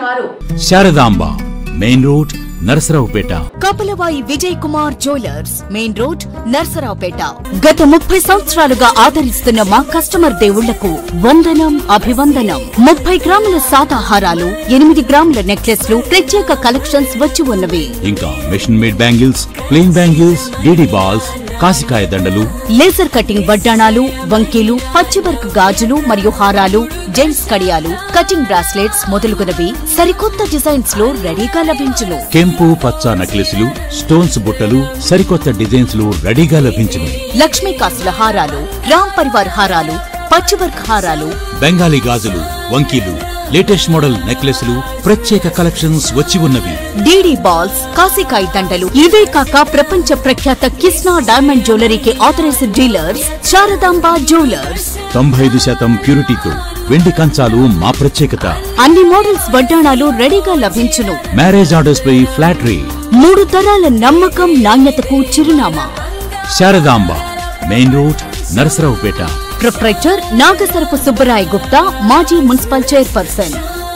వారు Sharadamba main road Narasaraopet Kapalavai Vijay Kumar jewellers main road Narsaraopet గత ముప్పై సంవత్సరాలుగా ఆదరిస్తున్న మా కస్టమర్ దేవుళ్లకు వందనం అభివందనం ముప్పై గ్రాముల సాదాహారాలు ఎనిమిది గ్రాముల నెక్లెస్లు ప్రత్యేక కలెక్షన్స్ వచ్చి ఉన్నవి ఇంకా machine made bangles plain bangles DD balls కాసికాయ దండలు లేజర్ కటింగ్ వడ్డాణాలు వంకీలు పచ్చివర్క్ గాజులు మరియు హారాలు జెంట్స్ కడియాలు కటింగ్ బ్రాస్లెట్స్ మొదలుగునవి సరికొత్త డిజైన్స్ లో రెడీగా లభించును కెంపు పచ్చ నక్లెస్లు స్టోన్స్ బుట్టలు సరికొత్త డిజైన్స్ లు రెడీగా లభించును లక్ష్మీ కాసుల హారాలు రామ్ పరివార్ హారాలు పచ్చివర్క్ హారాలు బెంగాలీ గాజులు వంకీలు లేటెస్ట్ మోడల్ నెక్లెస్లు ప్రత్యేక కలెక్షన్స్ వచ్చి ఉన్నవి డీడీ బాల్స్ కాసికాయ దండలు ఇవే కాక ప్రపంచ ప్రఖ్యాత కిస్నా డైమండ్ జ్యువెలరీకి ఆథరైజ్డ్ డీలర్స్ శారదాంబ జ్యువెలర్స్ తొంభై ఐదు శాతం ప్యూరిటీతో వెండి కంచాలు మా ప్రత్యేకత అన్ని మోడల్స్ వడ్డాణాలు రెడీగా లభించును మ్యారేజ్ ఆర్డర్స్ పై ఫ్లాట్ రేట్ మూడు తరాల నమ్మకం నాణ్యతకు చిరునామా Sharadamba main road Narasaraopet proprietor Nagasarapu Subbarai Gupta మాజీ మున్సిపల్ చైర్పర్సన్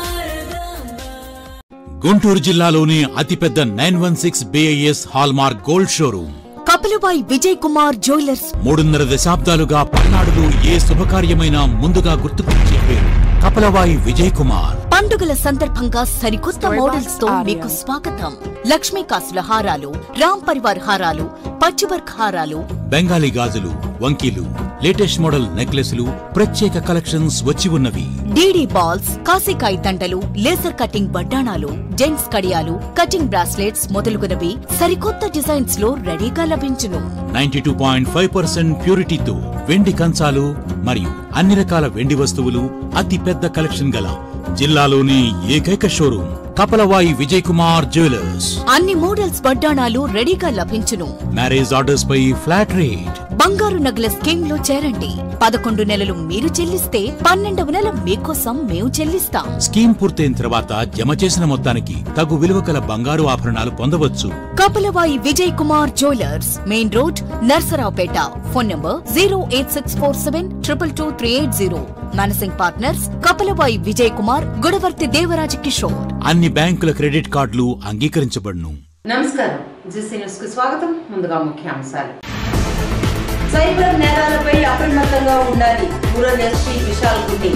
గుంటూరు జిల్లాలోని అతిపెద్ద nine one six BIS hallmark gold showroom Kapilabai Vijay Kumar jewellers మూడున్నర దశాబ్దాలుగా పల్నాడులో ఏ శుభకార్యమైనా ముందుగా గుర్తుకొచ్చే పేరు కపలవాయి విజయ్ కుమార్ పండుగల సందర్భంగా సరికొత్త మోడల్స్ తో మీకు స్వాగతం లక్ష్మీ కాసుల హారాలు రామ్ పరివార్ హారాలు పచ్చివర్క్ హారాలు బెంగాలీ గాజులు వంకీలు లేటెస్ట్ మోడల్ నెక్లెస్లు ప్రత్యేక కలెక్షన్స్ వచ్చి ఉన్నవి డీడీ బాల్స్ కాసికాయ దండలు లేజర్ కటింగ్ వడ్డాణాలు జెంట్స్ కడియాలు కటింగ్ బ్రాస్లెట్స్ మొదలుగునవి సరికొత్త డిజైన్స్ లో రెడీగా లభించును ninety two point five percent ప్యూరిటీతో వెండి కంచాలు మరియు అన్ని రకాల వెండి వస్తువులు అతి పెద్ద కలెక్షన్ గల జిల్లాలోని ఏకైక షోరూమ్ కపలవాయి విజయ్ కుమార్ జ్యువెలర్స్ అన్ని మోడల్స్ వడ్డాణాలు రెడీగా లభించును మ్యారేజ్ ఆర్డర్స్ పై ఫ్లాట్ రేట్ బంగారు నగల స్కీమ్ లో చేరండి పదకొండు నెలలు మీరు చెల్లిస్తే పన్నెండవ నెల మీకోసం మేము చెల్లిస్తాం స్కీమ్ పూర్తయిన తర్వాత జమ చేసిన మొత్తానికి తగు విలువ కల బంగారు ఆభరణాలు పొందవచ్చు Kapilavai Vijay Kumar jewellers main road Narasaraopet phone number zero eight six four seven triple two three eight zero managing partners Kapilavai Vijay Kumar Gudavarthi Devaraj Kishore అన్ని బ్యాంకుల క్రెడిట్ కార్డులు అంగీకరించబడును నమస్కారం జిసి న్యూస్ కు స్వాగతం ముందుగా ముఖ్యాంశాలు సైబర్ నేరాలపై అప్రమత్తంగా ఉండాలి రూరల్ ఎస్పీ విశాల్ గుడ్డి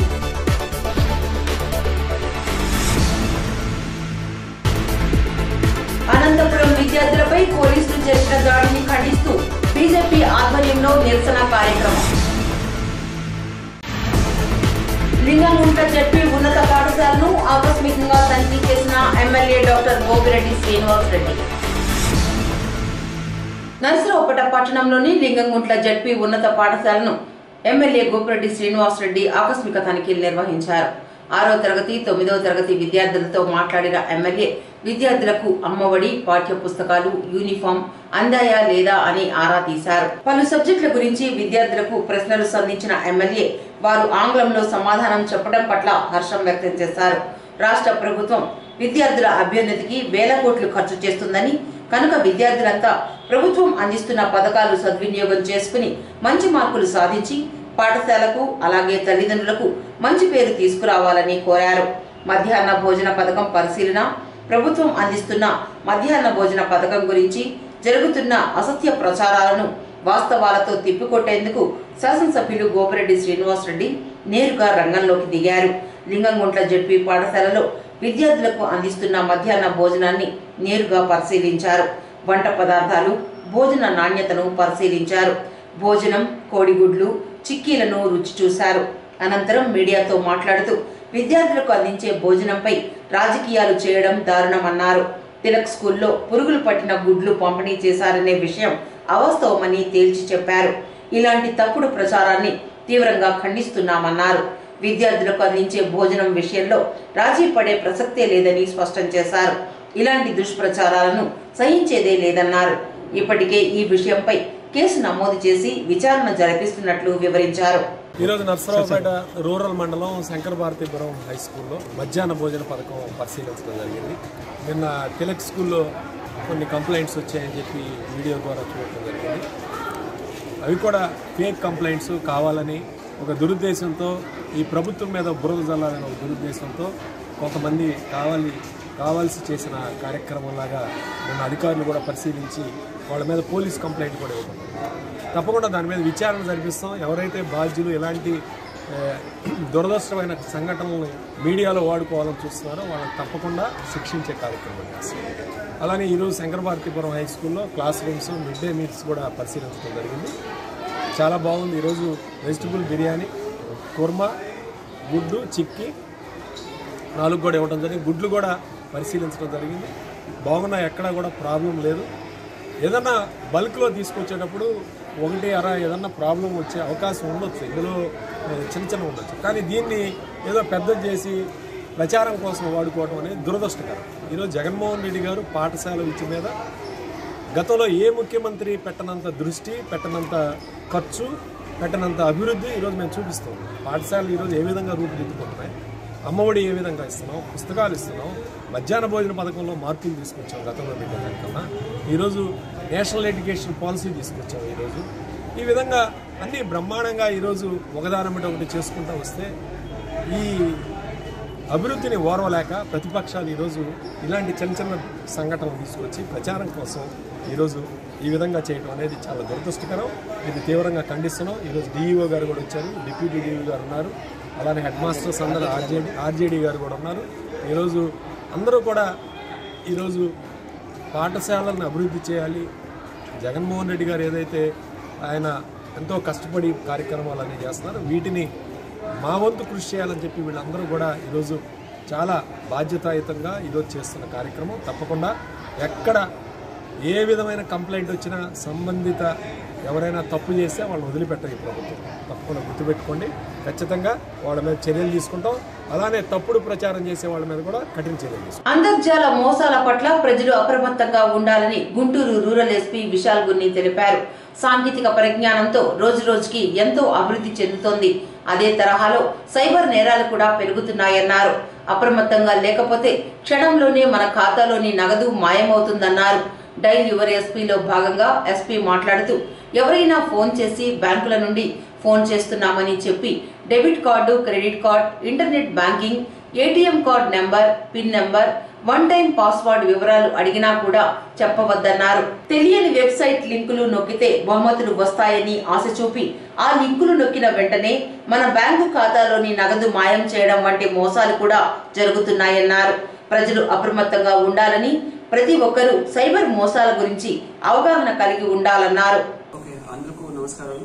అనంతపురం విద్యార్థులపై పోలీసులు చేసిన దాడిని ఖండిస్తూ బీజేపీ ఆధ్వర్యంలో నిరసన కార్యక్రమం లింగంగుంట జడ్పీ ఉన్నత పాఠశాలను ఆకస్మికంగా తనిఖీ చేసిన ఎమ్మెల్యే డాక్టర్ గోపిరెడ్డి శ్రీనివాస్ రెడ్డి నరసరావుపేట పట్టణంలోని లింగంగుంట్ల జడ్పీ ఉన్నత పాఠశాలను ఎమ్మెల్యే గోపిరెడ్డి శ్రీనివాస్ రెడ్డి ఆకస్మిక తనిఖీలు నిర్వహించారు ఆరో తరగతి తొమ్మిదవ తరగతి విద్యార్థులతో మాట్లాడిన ఎమ్మెల్యే విద్యార్థులకు అమ్మఒడి పాఠ్య పుస్తకాలు యూనిఫామ్ అందాయా లేదా అని ఆరా తీశారు పలు సబ్జెక్టుల గురించి విద్యార్థులకు ప్రశ్నలు సంధించిన ఎమ్మెల్యే వారు ఆంగ్లంలో సమాధానం చెప్పడం పట్ల హర్షం వ్యక్తం చేశారు రాష్ట్ర ప్రభుత్వం విద్యార్థుల అభ్యున్నతికి వేల కోట్లు ఖర్చు చేస్తుందని కనుక విద్యార్థులంతా ప్రభుత్వం అందిస్తున్న పథకాలు సద్వినియోగం చేసుకుని మంచి మార్కులు సాధించి పాఠశాలకు అలాగే తల్లిదండ్రులకు మంచి పేరు తీసుకురావాలని కోరారు మధ్యాహ్న భోజన పథకం పరిశీలన ప్రభుత్వం అందిస్తున్న మధ్యాహ్న భోజన పథకం గురించి జరుగుతున్న అసత్య ప్రచారాలను వాస్తవాలతో తిప్పికొట్టేందుకు శాసనసభ్యులు గోపిరెడ్డి శ్రీనివాస్ రెడ్డి నేరుగా రంగంలోకి దిగారు లింగంగుంట్ల జడ్పీ పాఠశాలలో విద్యార్థులకు అందిస్తున్న మధ్యాహ్న భోజనాన్ని నేరుగా పరిశీలించారు వంట పదార్థాలు భోజన నాణ్యతను పరిశీలించారు భోజనం కోడిగుడ్లు చిక్కీలను రుచి చూశారు అనంతరం మీడియాతో మాట్లాడుతూ విద్యార్థులకు అందించే భోజనంపై రాజకీయాలు చేయడం దారుణమన్నారు తిలక్ స్కూల్లో పురుగులు పట్టిన గుడ్లు పంపిణీ చేశారనే విషయం అవాస్తవమని తేల్చి చెప్పారు ఇలాంటి తప్పుడు ప్రచారాన్ని తీవ్రంగా ఖండిస్తున్నామన్నారు విద్యార్థులకు అందించే భోజనం విషయంలో రాజీ పడే ప్రసక్తే లేదని స్పష్టం చేశారు ఇలాంటి దుష్ప్రచారాలను సహించేదే లేదన్నారు ఇప్పటికే ఈ విషయంపై కేసు నమోదు చేసి విచారణ జరిపిస్తున్నట్లు వివరించారు ఈరోజు నర్సరావుపేట రూరల్ మండలం శంకర భారతీపురం హై స్కూల్లో మధ్యాహ్న భోజన పథకం పరిశీలించడం జరిగింది నిన్న తిలక్ స్కూల్లో కొన్ని కంప్లైంట్స్ వచ్చాయని చెప్పి వీడియో ద్వారా చూడటం జరిగింది అవి కూడా ఫేక్ కంప్లైంట్స్ కావాలని ఒక దురుద్దేశంతో ఈ ప్రభుత్వం మీద బురద జల్లాలని ఒక దురుద్దేశంతో కొంతమంది కావాలి కావాల్సి చేసిన కార్యక్రమంలాగా నిన్న అధికారులు కూడా పరిశీలించి వాళ్ళ మీద పోలీస్ కంప్లైంట్ కూడా ఇవ్వడం తప్పకుండా దాని మీద విచారణ జరిపిస్తాం ఎవరైతే బాధ్యులు ఇలాంటి ఆ, దురదృష్టమైన సంఘటనలను మీడియాలో వాడుకోవాలని చూస్తున్నారో వాళ్ళని తప్పకుండా శిక్షించే కార్యక్రమం చేస్తాం అలానే ఈరోజు శంకరభారతిపురం హై స్కూల్లో class rooms mid day meals కూడా పరిశీలించడం జరిగింది చాలా బాగుంది ఈరోజు వెజిటబుల్ బిర్యానీ కుర్మా గుడ్డు చిక్కి నాలుగు కూడా ఇవ్వడం జరిగింది గుడ్లు కూడా పరిశీలించడం జరిగింది బాగున్నాయి ఎక్కడా కూడా ప్రాబ్లం లేదు ఏదన్నా బల్క్లో తీసుకొచ్చేటప్పుడు ఒకటి అర ఏదన్నా ప్రాబ్లం వచ్చే అవకాశం ఉండొచ్చు ఇందులో ఏ, చిన్న చిన్న ఉండొచ్చు కానీ దీన్ని ఏదో పెద్దది చేసి ప్రచారం కోసం వాడుకోవడం అనేది దురదృష్టకరం ఈరోజు జగన్మోహన్ రెడ్డి గారు పాఠశాల విద్య మీద గతంలో ఏ ముఖ్యమంత్రి పెట్టనంత దృష్టి పెట్టనంత ఖర్చు పెట్టనంత అభివృద్ధి ఈరోజు మేము చూపిస్తాం పాఠశాలలు ఈరోజు ఏ విధంగా రూపుదిద్దుకుంటున్నాయి అమ్మఒడి ఏ విధంగా ఇస్తున్నాం పుస్తకాలు ఇస్తున్నాం మధ్యాహ్న భోజన పథకంలో మార్పులు తీసుకొచ్చాం గతంలో పెట్టే దానికన్నా ఈరోజు నేషనల్ ఎడ్యుకేషన్ పాలసీ తీసుకొచ్చాం ఈరోజు ఈ విధంగా అన్నీ బ్రహ్మాండంగా ఈరోజు ఒకదాని మీద ఒకటి చేసుకుంటూ వస్తే ఈ అభివృద్ధిని ఓర్వలేక ప్రతిపక్షాలు ఈరోజు ఇలాంటి చిన్న చిన్న సంఘటనలు తీసుకొచ్చి ప్రచారం కోసం ఈరోజు ఈ విధంగా చేయడం అనేది చాలా దురదృష్టకరం ఇది తీవ్రంగా ఖండిస్తున్నాం ఈరోజు డిఈఓ గారు కూడా వచ్చారు డిప్యూటీ డిఈఓ గారు ఉన్నారు అలానే హెడ్ మాస్టర్స్ అందరూ ఆర్జేడి ఆర్జేడీ గారు కూడా ఉన్నారు ఈరోజు అందరూ కూడా ఈరోజు పాఠశాలలను అభివృద్ధి చేయాలి జగన్మోహన్ రెడ్డి గారు ఏదైతే ఆయన ఎంతో కష్టపడి కార్యక్రమాలన్నీ చేస్తున్నారు వీటిని మా వంతు కృషి చేయాలని చెప్పి వీళ్ళందరూ కూడా ఈరోజు చాలా బాధ్యతాయుతంగా ఈరోజు చేస్తున్న కార్యక్రమం తప్పకుండా ఎక్కడ ఏ విధమైన కంప్లైంట్ వచ్చినా సంబంధిత ఎవరైనా తప్పు చేస్తే వాళ్ళని వదిలిపెట్టారు ఈ ప్రభుత్వం తప్పకుండా గుర్తుపెట్టుకోండి ఖచ్చితంగా వాళ్ళ మీద చర్యలు తీసుకుంటాం అలానే తప్పుడు ప్రచారం చేసే వాళ్ళ మీద కూడా కఠిన చర్యలు తీసుకుంటాం అంతర్జాల మోసాల పట్ల ప్రజలు అప్రమత్తంగా ఉండాలని గుంటూరు రూరల్ ఎస్పీ విశాల్ గున్ని తెలిపారు సాంకేతిక పరిజ్ఞానంతో రోజు రోజుకి ఎంతో అభివృద్ధి చెందుతోంది అదే తరహాలో సైబర్ నేరాలు కూడా పెరుగుతున్నాయన్నారు అప్రమత్తంగా లేకపోతే క్షణంలోనే మన ఖాతాలోని నగదు మాయమవుతుందన్నారు డైల్ యువర్ ఎస్పీలో భాగంగా ఎస్పీ మాట్లాడుతూ ఎవరైనా ఫోన్ చేసి బ్యాంకుల నుండి ఫోన్ చేస్తున్నామని చెప్పి debit card credit card internet banking ATM card number pin number one time password వివరాలు అడిగినా కూడా చెప్పవద్దన్నారు తెలియని వెబ్సైట్ లింకులు నొక్కితే బహుమతులు వస్తాయని ఆశ చూపి ఆ లింకులు నొక్కిన వెంటనే మన బ్యాంకు ఖాతాలోని నగదు మాయం చేయడం వంటి మోసాలు కూడా జరుగుతున్నాయన్నారు ప్రజలు అప్రమత్తంగా ఉండాలని ప్రతి ఒక్కరూ సైబర్ మోసాల గురించి అవగాహన కలిగి ఉండాలన్నారు ఓకే అందరికీ నమస్కారాలు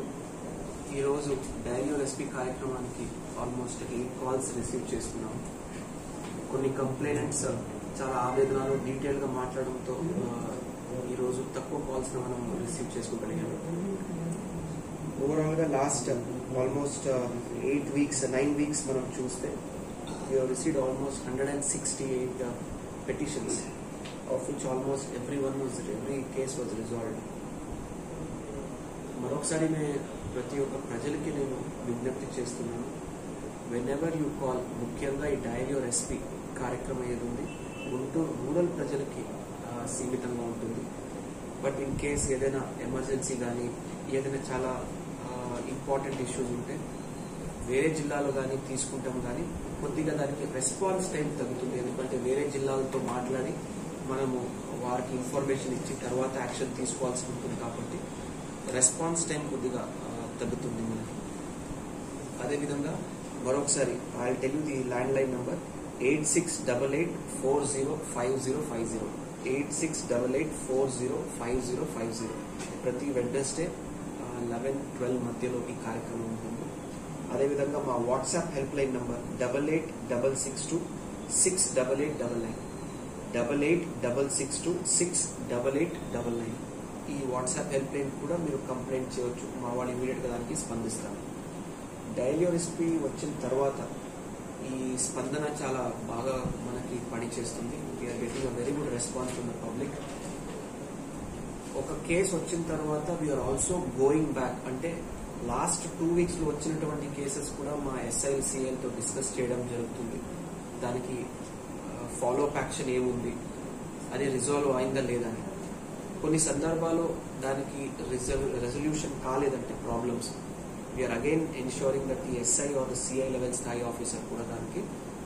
ఈరోజు డైలీ ఎస్పీ కార్యక్రమానికి ఆల్మోస్ట్ ఎయిట్ కాల్స్ రిసీవ్ చేసుకున్నాం కొన్ని కంప్లైంట్స్ చాలా ఆవేదనలు డీటెయిల్గా మాట్లాడడంతో ఆ, ఈరోజు తక్కువ కాల్స్ మనం రిసీవ్ చేసుకోగలిగాము ఓవరాల్గా last almost eight weeks nine weeks మనం చూస్తే you received almost hundred and sixty eight petitions of which almost every one was every case was resolved మరొకసారి నేను ప్రతి ఒక్క ప్రజలకి నేను విజ్ఞప్తి చేస్తున్నాను వెన్ ఎవర్ యూ కాల్ ముఖ్యంగా ఈ డైల్ ఎస్పీ కార్యక్రమం ఏది ఉంది గుంటూరు రూరల్ ప్రజలకి ఆ, సీమితంగా ఉంటుంది బట్ ఇన్ కేస్ ఏదైనా ఎమర్జెన్సీ కానీ ఏదైనా చాలా ఇంపార్టెంట్ ఇష్యూస్ ఉంటే వేరే జిల్లాలో కానీ తీసుకుంటాం కానీ కొద్దిగా దానికి రెస్పాన్స్ టైం తగ్గుతుంది ఎందుకంటే వేరే జిల్లాలతో మాట్లాడి మనము వారికి ఇన్ఫర్మేషన్ ఇచ్చి తర్వాత యాక్షన్ తీసుకోవాల్సి ఉంటుంది కాబట్టి రెస్పాన్స్ టైం కొద్దిగా ఆ, తగ్గుతుంది మనకి అదేవిధంగా మరొకసారి I tell you the land line number eight six double eight four zero five zero five zero eight six double eight four zero five zero five zero ప్రతి వెడ్నెస్డే లెవెన్ ట్వెల్వ్ మధ్యలో ఈ కార్యక్రమం ఉంటుంది అదేవిధంగా మా WhatsApp help line number double eight double six two six double eight double nine double eight double six two six double eight double nine ఈ WhatsApp help line కూడా మీరు కంప్లైంట్ చేయొచ్చు మా వాళ్ళు ఇమీడియట్గా దానికి స్పందిస్తారు డైలీ రెసిపీ వచ్చిన తర్వాత ఈ స్పందన చాలా బాగా మనకి పనిచేస్తుంది we are getting a very good response from the public ఒక కేసు వచ్చిన తర్వాత వీఆర్ ఆల్సో గోయింగ్ బ్యాక్ అంటే లాస్ట్ టూ వీక్స్ లో వచ్చినటువంటి కేసెస్ కూడా మా ఎస్ఐఎల్సిఎల్ తో డిస్కస్ చేయడం జరుగుతుంది దానికి ఫాలో అప్ యాక్షన్ ఏముంది అది రిజాల్వ్ అయిందా లేదని కొన్ని సందర్భాల్లో దానికి రెజల్యూషన్ కాలేదంటే problems we are again ensuring that the SI or the CI level స్థాయి ఆఫీసర్ కూడా దానికి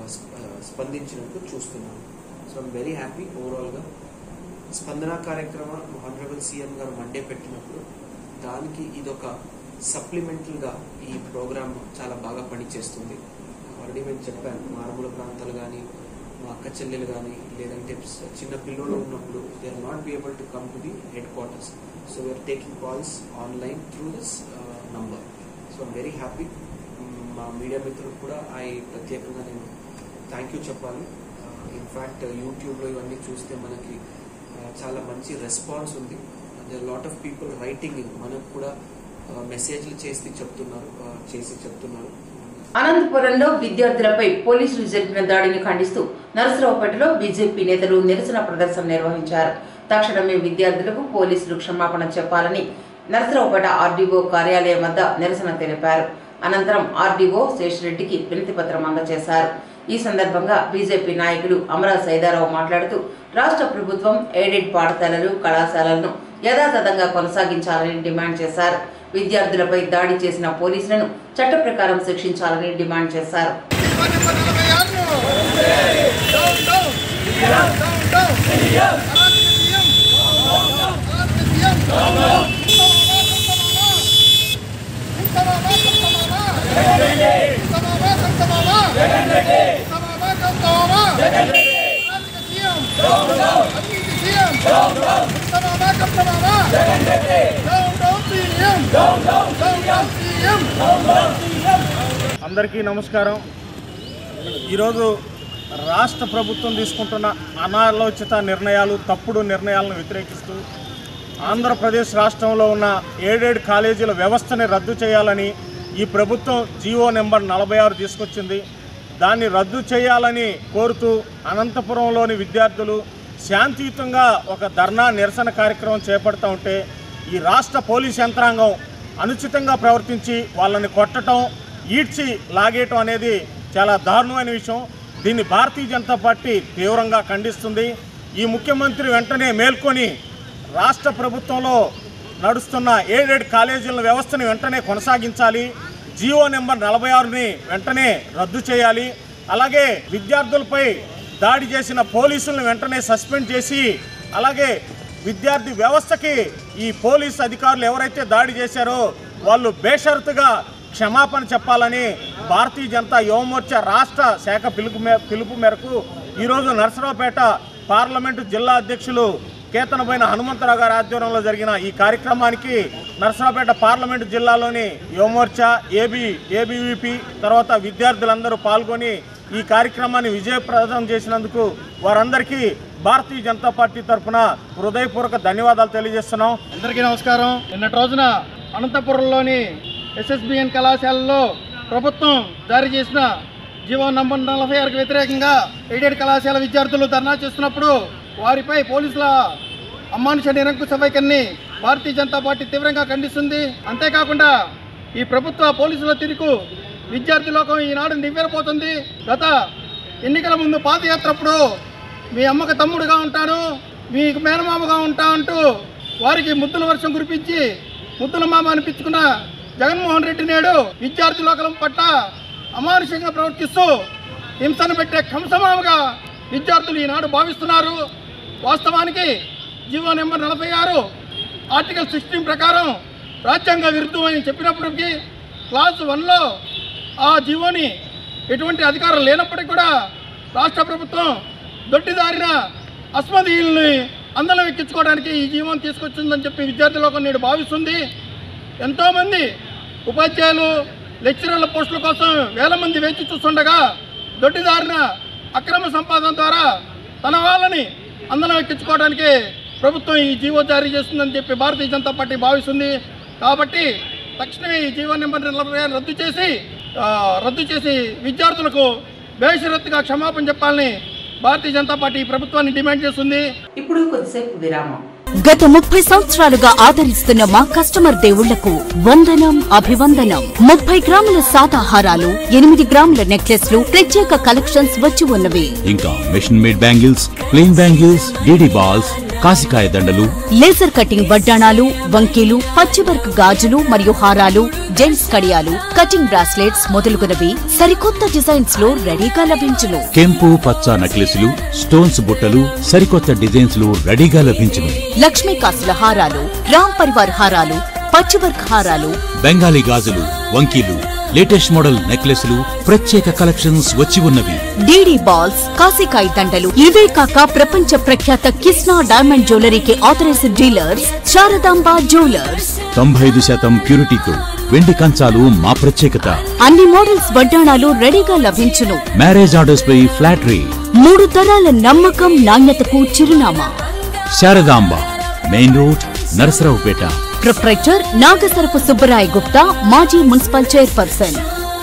స్ప- ఆ, స్పందించినట్టు చూస్తున్నాను సో ఐమ్ వెరీ హ్యాపీ ఓవరాల్గా స్పందన కార్యక్రమం హానరబుల్ సీఎం గారు మండే పెట్టినప్పుడు దానికి ఇదొక సప్లిమెంటల్గా ఈ ప్రోగ్రామ్ చాలా బాగా పనిచేస్తుంది ఆల్రెడీ మేము చెప్పాను మారుమూల ప్రాంతాలు కానీ మా అక్క చెల్లెలు కానీ లేదంటే స- చిన్న పిల్లలు ఉన్నప్పుడు they are not be able to come to the headquarters so we are taking calls online through this number so I'm very happy మా మీడియా మిత్రులకు కూడా ఐ ప్రత్యేకంగా నేను థ్యాంక్ యూ చెప్పాలి ఇన్ఫ్యాక్ట్ యూట్యూబ్లో ఇవన్నీ చూస్తే మనకి uh, చాలా మంచి రెస్పాన్స్ ఉంది lot of people writing in మనకు కూడా మెసేజ్లు చేసి చెప్తున్నారు uh, చేసి చెప్తున్నారు అనంతపురంలో విద్యార్థులపై పోలీసులు జరిపిన దాడిని ఖండిస్తూ నరసరావుపేటలో బీజేపీ నేతలు నిరసన ప్రదర్శన నిర్వహించారు తక్షణమే విద్యార్థులకు పోలీసులు క్షమాపణ చెప్పాలని నరసరావుపేట ఆర్డీఓ కార్యాలయం వద్ద నిరసన తెలిపారు అనంతరం ఆర్డీఓ శేషరెడ్డికి వినతి పత్రం అందజేశారు ఈ సందర్భంగా బీజేపీ నాయకులు అమరా సైదారావు మాట్లాడుతూ రాష్ట్ర ప్రభుత్వం ఎయిడెడ్ పాఠశాలలు కళాశాలలను యథాతథంగా కొనసాగించాలని డిమాండ్ చేశారు విద్యార్థులపై దాడి చేసిన పోలీసులను చట్ట ప్రకారం శిక్షించాలని డిమాండ్ చేశారు అందరికీ నమస్కారం ఈరోజు రాష్ట్ర ప్రభుత్వం తీసుకుంటున్న అనాలోచిత నిర్ణయాలు తప్పుడు నిర్ణయాలను వ్యతిరేకిస్తూ ఆంధ్రప్రదేశ్ రాష్ట్రంలో ఉన్న ఏడేడు కాలేజీల వ్యవస్థని రద్దు చేయాలని ఈ ప్రభుత్వం జీవో నెంబర్ నలభై ఆరు తీసుకొచ్చింది దాన్ని రద్దు చేయాలని కోరుతూ అనంతపురంలోని విద్యార్థులు శాంతియుతంగా ఒక ధర్నా నిరసన కార్యక్రమం చేపడుతూ ఉంటే ఈ రాష్ట్ర పోలీస్ యంత్రాంగం అనుచితంగా ప్రవర్తించి వాళ్ళని కొట్టడం ఈడ్చి లాగేయటం అనేది చాలా దారుణమైన విషయం దీన్ని భారతీయ జనతా పార్టీ తీవ్రంగా ఖండిస్తుంది ఈ ముఖ్యమంత్రి వెంటనే మేల్కొని రాష్ట్ర ప్రభుత్వంలో నడుస్తున్న ఏడేడు కాలేజీల వ్యవస్థను వెంటనే కొనసాగించాలి జియో నెంబర్ నలభై ఆరుని వెంటనే రద్దు చేయాలి అలాగే విద్యార్థులపై దాడి చేసిన పోలీసులను వెంటనే సస్పెండ్ చేసి అలాగే విద్యార్థి వ్యవస్థకి ఈ పోలీస్ అధికారులు ఎవరైతే దాడి చేశారో వాళ్ళు బేషరతుగా క్షమాపణ చెప్పాలని భారతీయ జనతా యువమోర్చా రాష్ట్ర శాఖ పిలుపు మే పిలుపు మేరకు ఈరోజు నరసరావుపేట పార్లమెంటు జిల్లా అధ్యక్షులు కేతనబోయిన హనుమంతరావు గారి ఆధ్వర్యంలో జరిగిన ఈ కార్యక్రమానికి నరసరావుపేట పార్లమెంటు జిల్లాలోని యువమోర్చా ఏబీ ఏబీవీపీ తర్వాత విద్యార్థులందరూ పాల్గొని ఈ కార్యక్రమాన్ని విజయప్రదం చేసినందుకు వారందరికీ భారతీయ జనతా పార్టీ తరఫున హృదయపూర్వక ధన్యవాదాలు తెలియజేస్తున్నాం అందరికీ నమస్కారం నిన్నటి రోజున అనంతపురంలోని ఎస్ఎస్బిఎన్ కళాశాలలో ప్రభుత్వం జారీ చేసిన జీవో నంబర్ నలభై ఆరుకు వ్యతిరేకంగా ఎయిడెడ్ కళాశాల విద్యార్థులు ధర్నా చేస్తున్నప్పుడు వారిపై పోలీసుల అమానుష నిరంకుశ వైఖరిని భారతీయ జనతా పార్టీ తీవ్రంగా ఖండిస్తుంది అంతేకాకుండా ఈ ప్రభుత్వ పోలీసుల తిరుగు విద్యార్థి లోకం ఈనాడు నివ్వెరపోతుంది గత ఎన్నికల ముందు పాదయాత్రప్పుడు మీ అమ్మకు తమ్ముడుగా ఉంటాను మీకు మేనమామగా ఉంటా అంటూ వారికి ముద్దుల వర్షం కురిపించి ముద్దుల మామ అనిపించుకున్న జగన్మోహన్ రెడ్డి నేడు విద్యార్థి లోకం పట్ల అమానుషంగా ప్రవర్తిస్తూ హింసను పెట్టే కంసమామగా విద్యార్థులు ఈనాడు భావిస్తున్నారు వాస్తవానికి జీవో నెంబర్ నలభై ఆరు ఆర్టికల్ సిక్స్టీన్ ప్రకారం రాజ్యాంగ విరుద్ధం అని చెప్పినప్పటికీ క్లాస్ వన్లో ఆ జీవోని ఎటువంటి అధికారం లేనప్పటికీ కూడా రాష్ట్ర ప్రభుత్వం దొడ్డిదారిన అస్మదీయుల్ని అందలం ఎక్కించుకోవడానికి ఈ జీవనం తీసుకొచ్చిందని చెప్పి విద్యార్థి లోకం నేడు భావిస్తుంది ఎంతోమంది ఉపాధ్యాయులు లెక్చరర్ల పోస్టుల కోసం వేల మంది వేచి చూస్తుండగా దొడ్డిదారిన అక్రమ సంపాదన ద్వారా తన వాళ్ళని అందలం ఎక్కించుకోవడానికి ప్రభుత్వం ఈ జీవో జారీ చేస్తుందని చెప్పి భారతీయ జనతా పార్టీ భావిస్తుంది కాబట్టి తక్షణమే ఈ జీవో నెంబర్ నలభై ఆరు రద్దు చేసి ఆ, రద్దు చేసి విద్యార్థులకు బేషరత్తుగా క్షమాపణ చెప్పాలని భారతీయ జనతా పార్టీ ఈ ప్రభుత్వాన్ని డిమాండ్ చేస్తుంది ఇప్పుడు కొద్దిసేపు విరామం గత ముప్పై సంవత్సరాలుగా ఆదరిస్తున్న మా కస్టమర్ దేవుళ్లకు వందనం అభివందనం ముప్పై గ్రాముల సాదాహారాలు ఎనిమిది గ్రాముల నెక్లెస్లు ప్రత్యేక కలెక్షన్స్ వచ్చి ఉన్నవి ఇంకా machine made bangles plain bangles DD balls కాసికాయ దండలు లేజర్ కటింగ్ వడ్డాణాలు వంకీలు పచ్చివర్క్ గాజులు మరియు హారాలు జెంట్స్ కడియాలు కటింగ్ బ్రాస్లెట్స్ మొదలుగునవి సరికొత్త డిజైన్స్ లో రెడీగా లభించును కెంపు పచ్చ నెక్లెస్లు స్టోన్స్ బుట్టలు సరికొత్త డిజైన్స్ లు రెడీగా లభించును లక్ష్మీ కాసుల హారాలు రామ్ పరివార్ హారాలు పచ్చివర్క్ హారాలు బెంగాలీ గాజులు వంకీలు లేటెస్ట్ మోడల్ నెక్లెస్లు ప్రత్యేక కలెక్షన్స్ వచ్చి ఉన్నవి డీడీ బాల్స్ కాసికాయ దండలు ఇవే కాక ప్రపంచ ప్రఖ్యాత కిస్నా డైమండ్ జ్యువెలరీకి ఆథరైజ్డ్ డీలర్స్ శారదాంబ జ్యువెలర్స్ తొంభై ఐదు శాతం ప్యూరిటీతో వెండి కంచాలు మా ప్రత్యేకత అన్ని మోడల్స్ వడ్డాణాలు రెడీగా లభించును మ్యారేజ్ ఆర్డర్స్ పై ఫ్లాట్ రేట్ మూడు తరాల నమ్మకం నాణ్యతకు చిరునామా Sharadamba main road Narasaraopet proprietor Nagasarapu Subbarai Gupta మాజీ మున్సిపల్ చైర్పర్సన్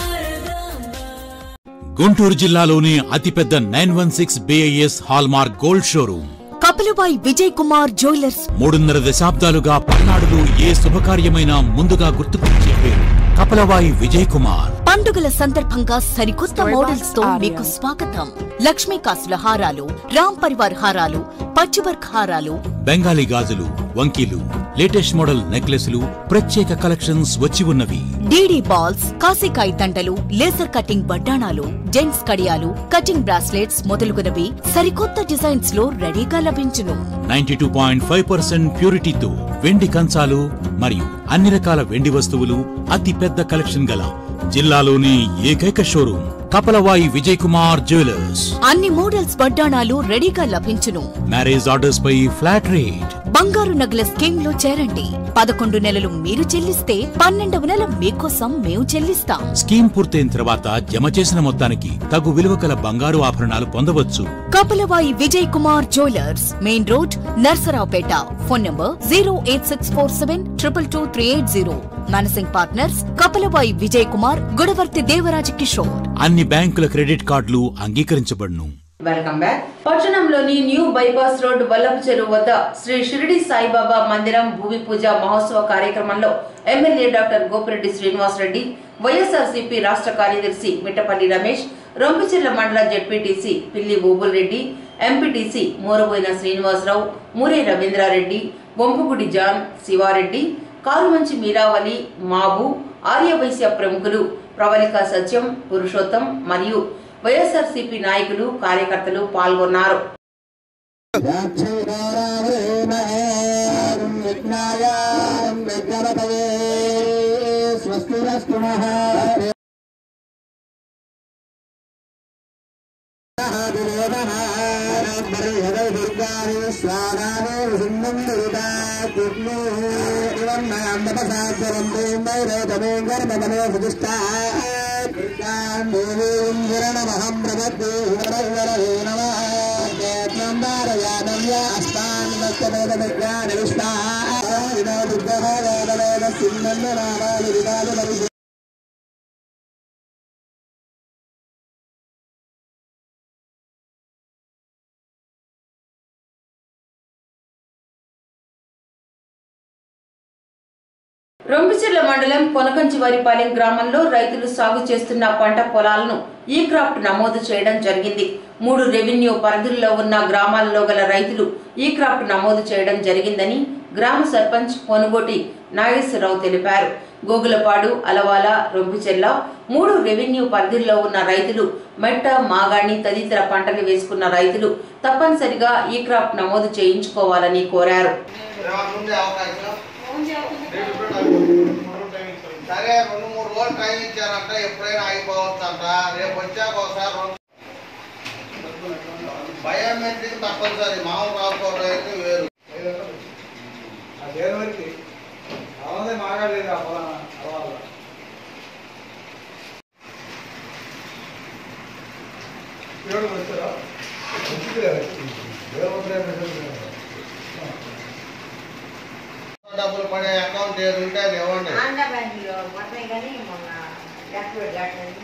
గుంటూరు జిల్లాలోని అతిపెద్ద nine one six BIS hallmark gold showroom Kapilabai Vijay Kumar jewellers మూడున్నర దశాబ్దాలుగా పల్నాడులో ఏ శుభకార్యమైనా ముందుగా గుర్తుకొచ్చే పేరు కపలవాయి విజయ్ కుమార్ పండుగల సందర్భంగా సరికొత్త మోడల్స్ తో మీకు స్వాగతం లక్ష్మీ కాసుల హారాలు రామ్ పరివార్ హారాలు పచ్చివర్క్ హారాలు బెంగాలీ గాజులు వంకీలు లేటెస్ట్ మోడల్ నెక్లెస్లు ప్రత్యేక కలెక్షన్స్ వచ్చి ఉన్నవి డీడీ బాల్స్ కాసికాయ దండలు లేజర్ కటింగ్ వడ్డాణాలు జెంట్స్ కడియాలు కటింగ్ బ్రాస్లెట్స్ మొదలుగునవి సరికొత్త డిజైన్స్ లో రెడీగా లభించును ninety two point five percent ప్యూరిటీతో వెండి కంచాలు మరియు అన్ని రకాల వెండి వస్తువులు అతి పెద్ద కలెక్షన్ గల జిల్లాలోని ఏకైక షోరూమ్ కపలవాయి విజయ్ కుమార్ జ్యువెలర్స్ అన్ని మోడల్స్ వడ్డాణాలు రెడీగా లభించును మ్యారేజ్ ఆర్డర్స్ పై ఫ్లాట్ రేట్ బంగారు నగల స్కీమ్ లో చేరండి పదకొండు నెలలు మీరు చెల్లిస్తే పన్నెండవ నెల మీకోసం మేము చెల్లిస్తాం స్కీమ్ పూర్తయిన తర్వాత జమ చేసిన మొత్తానికి తగు విలువ కల బంగారు ఆభరణాలు పొందవచ్చు Kapilavai Vijay Kumar jewellers main road Narasaraopet phone number zero eight six four seven triple two three eight zero managing partners Kapilavai Vijay Kumar Gudavarthi Devaraja Kishore అన్ని బ్యాంకుల క్రెడిట్ కార్డులు అంగీకరించబడును వెల్కమ్ బ్యాక్ పట్టణంలోని న్యూ బైపాస్ రోడ్ వల్లభ చెరువు వద్ద శ్రీ షిరిడి సాయిబాబా మందిరం భూమి పూజ మహోత్సవ కార్యక్రమంలో MLA doctor Gopireddy Srinivasareddy YSRCP రాష్ట్ర కార్యదర్శి మిట్టపల్లి రమేష్ రొంపిచెర్ల మండల ZPTC Pilli Bobul Reddy MPTC Moraboina Srinivasarao Mure Ravindrareddy Bompugudi John Sivareddy Karumanchi Meeravali Mabu ఆర్యవైశ్య ప్రముఖులు ప్రవళిక సత్యం పురుషోత్తం మరియు వైఎస్ఆర్సీపీ నాయకులు కార్యకర్తలు పాల్గొన్నారు రొంపిచెర్ల మండలం కొనకంచివారిపాలెం గ్రామంలో రైతులు సాగు చేస్తున్న పంట పొలాలను ఈ క్రాఫ్ట్ నమోదు చేయడం జరిగింది మూడు రెవెన్యూ పరిధుల్లో ఉన్న గ్రామాల్లో గల రైతులు ఈ క్రాఫ్ట్ నమోదు చేయడం జరిగిందని గ్రామ సర్పంచ్ పొనుగోటి నాగేశ్వరరావు తెలిపారు గోగులపాడు అలవాల రొంపిచెర్ల మూడు రెవెన్యూ పరిధుల్లో ఉన్న రైతులు మెట్ట మాగాణి తదితర పంటలు వేసుకున్న రైతులు తప్పనిసరిగా ఈ క్రాఫ్ట్ నమోదు చేయించుకోవాలని కోరారు ముందే అవకాశం సరే రెండు మూడు రోజులు టైం ఇచ్చారంట ఎప్పుడైనా అయిపోవచ్చు అంట రేపు వచ్చాక ఒకసారి రెండు- బయోమెట్రిక్ తప్పనిసరి మామూలు రాసుకోవడం అయితే వేరు డబ్బులు పడే అకౌంట్ ఏది ఉంటే అది ఇవ్వండి ఆంధ్ర బ్యాంకులో పడతాయి కానీ మొన్న యాక్టివేట్ కావట్లేదు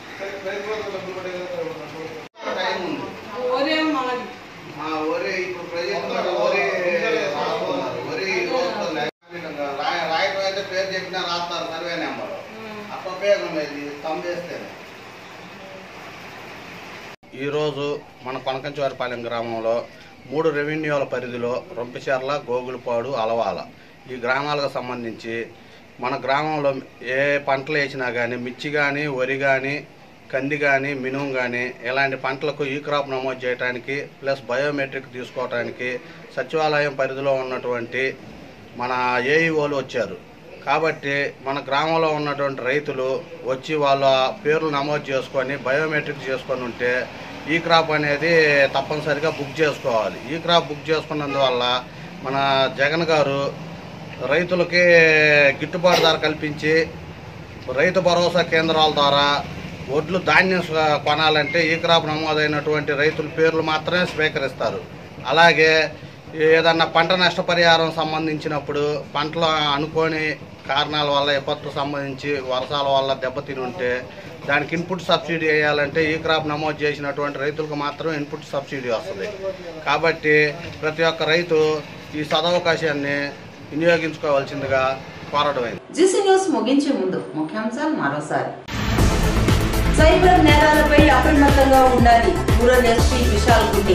టైం ఉంది ఆ, వరి ఇప్పుడు ప్రజెంట్ వరి రాస్తున్నారు. వరి వస్తుంది. రాయ- రాయటం అయితే పేరు చెప్పినా రాస్తారు సర్వే నెంబర్ అప్ప ఉపయోగం ఇది తంబేస్తేనే ఈరోజు మన కొనకంచివారిపాలెం గ్రామంలో మూడు రెవెన్యూల పరిధిలో రొంపిచెర్ల గోగులపాడు అలవాల ఈ గ్రామాలకు సంబంధించి మన గ్రామంలో ఏ పంటలు వేసినా కానీ మిర్చి కానీ వరి కానీ కంది కానీ మినుము కానీ ఇలాంటి పంటలకు ఈ క్రాప్ నమోదు చేయడానికి ప్లస్ బయోమెట్రిక్ తీసుకోవడానికి సచివాలయం పరిధిలో ఉన్నటువంటి మన ఏఈఓలు వచ్చారు కాబట్టి మన గ్రామంలో ఉన్నటువంటి రైతులు వచ్చి వాళ్ళ పేర్లు నమోదు చేసుకొని బయోమెట్రిక్ చేసుకొని ఉంటే ఈ క్రాప్ అనేది తప్పనిసరిగా బుక్ చేసుకోవాలి ఈ క్రాప్ బుక్ చేసుకున్నందువల్ల మన జగన్ గారు రైతులకి గిట్టుబాటు ధర కల్పించి రైతు భరోసా కేంద్రాల ద్వారా ఒడ్లు ధాన్యం స- కొనాలంటే ఈ క్రాప్ నమోదైనటువంటి రైతుల పేర్లు మాత్రమే స్వీకరిస్తారు అలాగే ఏదన్నా పంట నష్టపరిహారం సంబంధించినప్పుడు పంటలు అనుకోని కారణాల వల్ల విపత్తు సంబంధించి వర్షాల వల్ల దెబ్బతిని ఉంటే దానికి ఇన్పుట్ సబ్సిడీ వేయాలంటే ఈ క్రాప్ నమోదు చేసినటువంటి రైతులకు మాత్రం ఇన్పుట్ సబ్సిడీ వస్తుంది కాబట్టి ప్రతి ఒక్క రైతు ఈ సదవకాశాన్ని వినియోగించుకోవాల్సిందిగా కోరడమైంది జీసీ న్యూస్ ముగించే ముందు ముఖ్యాంశాలు మరోసారి సైబర్ నేరాలపై అప్రమత్తంగా ఉండాలి రూరల్ ఎస్పీ విశాల్ గుడ్డి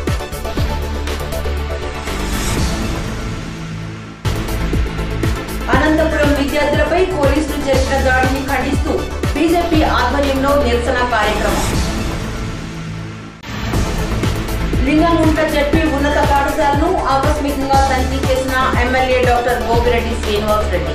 అనంతపురం విద్యార్థులపై పోలీసులు చేసిన దాడిని ఖండిస్తూ బీజేపీ ఆధ్వర్యంలో నిరసన కార్యక్రమం లింగంగుంట జడ్పీ ఉన్నత పాఠశాలను ఆకస్మికంగా తనిఖీ చేసిన MLA doctor Gopireddy Srinivas Reddy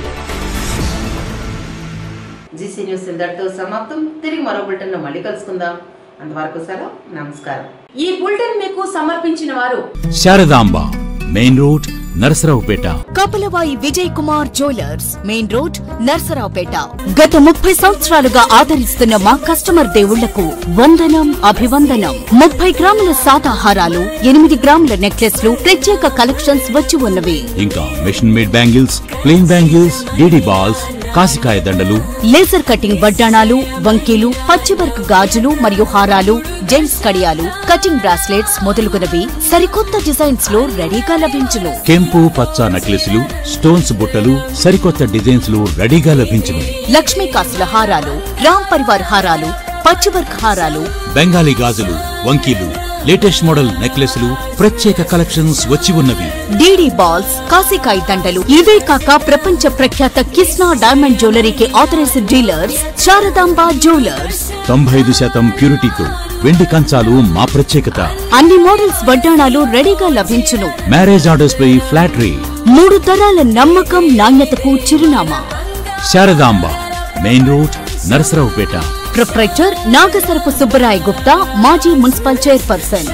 GC news ఇంతటితో సమాప్తం తిరిగి మరో బులెటిన్ లో మళ్ళీ కలుసుకుందాం అంతవరకు సెలవు నమస్కారం ఈ బులెటిన్ మీకు సమర్పించిన వారు Sharadamba main road Narasaraopet Kapalavai Vijay Kumar jewellers main road Narsaraopet గత ముప్పై సంవత్సరాలుగా ఆదరిస్తున్న మా కస్టమర్ దేవుళ్లకు వందనం అభివందనం ముప్పై గ్రాముల సాదాహారాలు ఎనిమిది గ్రాముల నెక్లెస్లు ప్రత్యేక కలెక్షన్స్ వచ్చి ఉన్నవి ఇంకా machine made bangles plain bangles DD balls కాసికాయ దండలు లేజర్ కటింగ్ వడ్డాణాలు వంకీలు పచ్చివర్క్ గాజులు మరియు హారాలు జెంట్స్ కడియాలు కటింగ్ బ్రాస్లెట్స్ మొదలుగునవి సరికొత్త డిజైన్స్ లో రెడీగా లభించును కెంపు పచ్చ నెక్లెస్లు స్టోన్స్ బుట్టలు సరికొత్త డిజైన్స్ లు రెడీగా లభించును లక్ష్మీ కాసుల హారాలు రామ్ పరివార్ హారాలు పచ్చివర్క్ హారాలు బెంగాలీ గాజులు వంకీలు లేటెస్ట్ మోడల్ నెక్లెస్లు ప్రత్యేక కలెక్షన్స్ వచ్చి ఉన్నవి డీడీ బాల్స్ కాసికాయ దండలు ఇవే కాక ప్రపంచ ప్రఖ్యాత కిస్నా డైమండ్ జ్యువెలరీకి ఆథరైజ్డ్ డీలర్స్ శారదాంబ జ్యువెలర్స్ తొంభై ఐదు శాతం ప్యూరిటీతో వెండి కంచాలు మా ప్రత్యేకత అన్ని మోడల్స్ వడ్డాణాలు రెడీగా లభించును మ్యారేజ్ ఆర్డర్స్ పై ఫ్లాట్ రేట్ మూడు తరాల నమ్మకం నాణ్యతకు చిరునామా Sharadamba main road Narasaraopet proprietor Nagasarapu Subbarai Gupta మాజీ మున్సిపల్ చైర్పర్సన్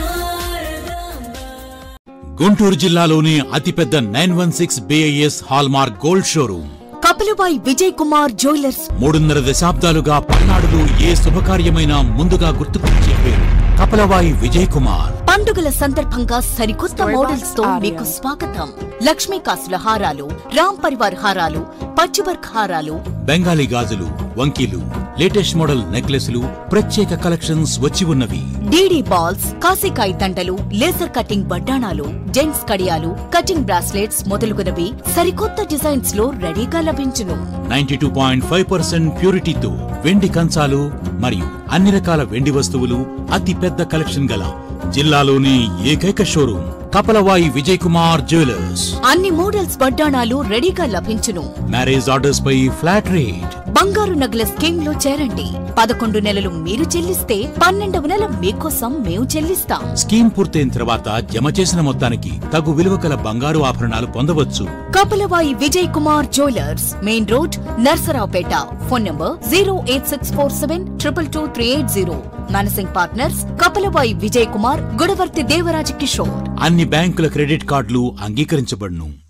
గుంటూరు జిల్లాలోని అతిపెద్ద nine one six BIS hallmark gold showroom Kapilabai Vijay Kumar jewellers మూడున్నర దశాబ్దాలుగా పల్నాడులో ఏ శుభకార్యమైనా ముందుగా గుర్తుకొచ్చే పేరు కపలవాయి విజయ్ కుమార్ పండుగల సందర్భంగా సరికొత్త మోడల్స్ తో మీకు స్వాగతం లక్ష్మీ కాసుల హారాలు రామ్ పరివార్ హారాలు పచ్చివర్క్ హారాలు బెంగాలీ గాజులు వంకీలు లేటెస్ట్ మోడల్ నెక్లెస్లు ప్రత్యేక కలెక్షన్స్ వచ్చి ఉన్నవి డీడీ బాల్స్ కాసికాయ దండలు లేజర్ కటింగ్ వడ్డాణాలు జెంట్స్ కడియాలు కటింగ్ బ్రాస్లెట్స్ మొదలుగునవి సరికొత్త డిజైన్స్ లో రెడీగా లభించును ninety two point five percent ప్యూరిటీతో వెండి కంచాలు మరియు అన్ని రకాల వెండి వస్తువులు అతి పెద్ద కలెక్షన్ గల జిల్లాలోని ఏకైక షోరూమ్ కపలవాయి విజయ్ కుమార్ జ్యువెలర్స్ అన్ని మోడల్స్ వడ్డాణాలు రెడీగా లభించును మ్యారేజ్ ఆర్డర్స్ పై ఫ్లాట్ రేట్ బంగారు నగల స్కీమ్ లో చేరండి పదకొండు నెలలు మీరు చెల్లిస్తే పన్నెండవ నెల మీకోసం మేము చెల్లిస్తాం స్కీమ్ పూర్తయిన తర్వాత జమ చేసిన మొత్తానికి తగు విలువ కల బంగారు ఆభరణాలు పొందవచ్చు Kapilavai Vijay Kumar jewellers main road Narasaraopet phone number zero eight six four seven triple two three eight zero managing partners Kapilavai Vijay Kumar Gudavarthi Devaraja Kishore అన్ని బ్యాంకుల క్రెడిట్ కార్డులు అంగీకరించబడును